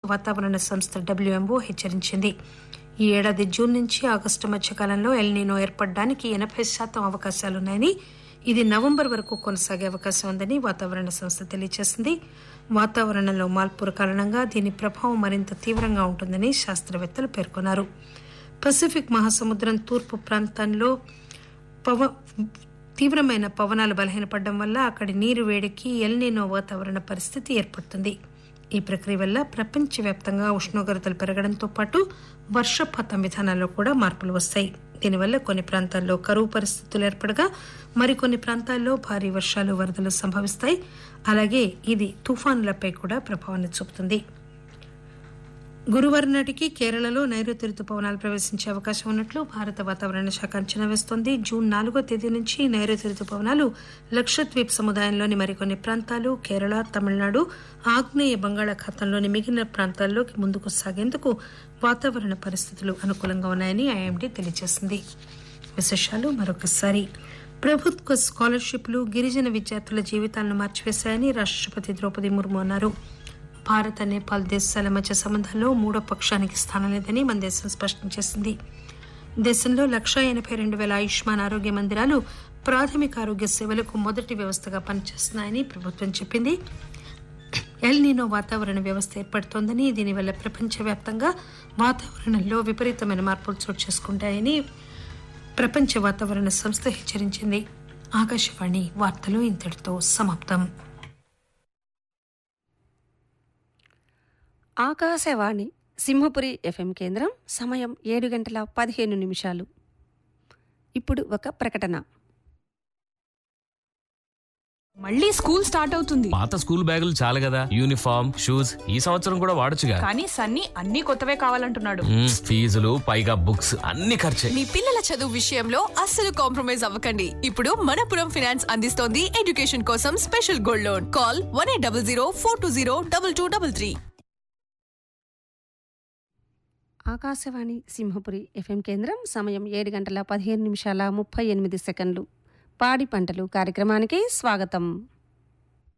వాతావరణ సంస్థ డబ్ల్యూఎంఓ హెచ్చరించింది ఈ ఏడాది జూన్ నుంచి ఆగస్టు మధ్య కాలంలో ఎల్నీనో ఏర్పడడానికి ఎనభై శాతం అవకాశాలున్నాయని ఇది నవంబర్ వరకు కొనసాగే అవకాశం ఉందని వాతావరణ సంస్థ తెలియజేసింది వాతావరణంలో మార్పుల కారణంగా దీని ప్రభావం మరింత తీవ్రంగా ఉంటుందని శాస్త్రవేత్తలు పేర్కొన్నారు పసిఫిక్ మహాసముద్రం తూర్పు ప్రాంతంలో పవ తీవ్రమైన పవనాలు బలహీనపడడం వల్ల అక్కడి నీరు వేడికి ఎల్నీనో వాతావరణ పరిస్థితి ఏర్పడుతుంది ఈ ప్రక్రియ వల్ల ప్రపంచవ్యాప్తంగా ఉష్ణోగ్రతలు పెరగడంతో పాటు వర్షపాతం విధానాల్లో కూడా మార్పులు వస్తాయి దీనివల్ల కొన్ని ప్రాంతాల్లో కరువు పరిస్థితులు ఏర్పడగా మరికొన్ని ప్రాంతాల్లో భారీ వర్షాలు వరదలు సంభవిస్తాయి అలాగే ఇది తుఫానులపై కూడా ప్రభావాన్ని చూపుతుంది గురువారం నాటికి కేరళలో నైరుతి రుతుపవనాలు ప్రవేశించే అవకాశం ఉన్నట్లు భారత వాతావరణ శాఖ అంచనా వేస్తోంది జూన్ నాలుగో తేదీ నుంచి నైరుతి రుతుపవనాలు లక్షద్వీప్ సముదాయంలోని మరికొన్ని ప్రాంతాలు కేరళ తమిళనాడు ఆగ్నేయ బంగాళాఖాతంలోని మిగిలిన ప్రాంతాల్లోకి ముందుకు సాగేందుకు వాతావరణ పరిస్థితులు అనుకూలంగా ఉన్నాయని ఐఎండీ తెలియజేసింది విశేషాలు మరొకసారి ప్రభుత్వ స్కాలర్షిప్లు గిరిజన విద్యార్థుల జీవితాలను మార్చివేశాయని రాష్టపతి ద్రౌపది ముర్ము అన్నారు భారత్ నేపాల్ దేశాల మధ్య సంబంధాల్లో మూడో పక్షానికి స్థానం లేదని మన దేశం స్పష్టం చేసింది దేశంలో లక్షా ఎనభై రెండు వేల ఆయుష్మాన్ ఆరోగ్య మందిరాలు ప్రాథమిక ఆరోగ్య సేవలకు మొదటి వ్యవస్థగా పనిచేస్తున్నాయని ప్రభుత్వం చెప్పింది ఎల్ నీనో వాతావరణ వ్యవస్థ ఏర్పడుతోందని దీనివల్ల ప్రపంచవ్యాప్తంగా వాతావరణంలో విపరీతమైన మార్పులు చోటు చేసుకుంటాయని ప్రపంచ వాతావరణ సంస్థ హెచ్చరించింది ఆకాశవాణి వార్తలు ఇంతటితో సమాప్తం ఆకాశవాణి సింహపురి ఎఫ్ఎం కేంద్రం సమయం ఏడు గంటల పదిహేను నిమిషాలు ఇప్పుడు ఒక ప్రకటన మళ్ళీ స్కూల్ స్టార్ట్ అవుతుంది పాత స్కూల్ బ్యాగులు చాలు కదా యూనిఫామ్ షూస్ ఈ సంవత్సరం కూడా వాడొచ్చుగా కానీ సన్నీ అన్ని కొత్తవే కావాలంటున్నాడు మ్మ్, ఫీజులు పైగా బుక్స్ అన్ని ఖర్చే మీ పిల్లల చదువు విషయంలో అస్సలు కాంప్రమైజ్ అవ్వకండి ఇప్పుడు మనపురం ఫినాన్స్ అందిస్తోంది ఎడ్యుకేషన్ కోసం special gold loan call one eight double zero four two zero double two double three Akashvani Simhapuri FM కేంద్రం సమయం ఏడు గంటల పదిహేను నిమిషాల ముప్పై ఎనిమిది సెకండ్లు పాడి పంటలు కార్యక్రమానికి స్వాగతం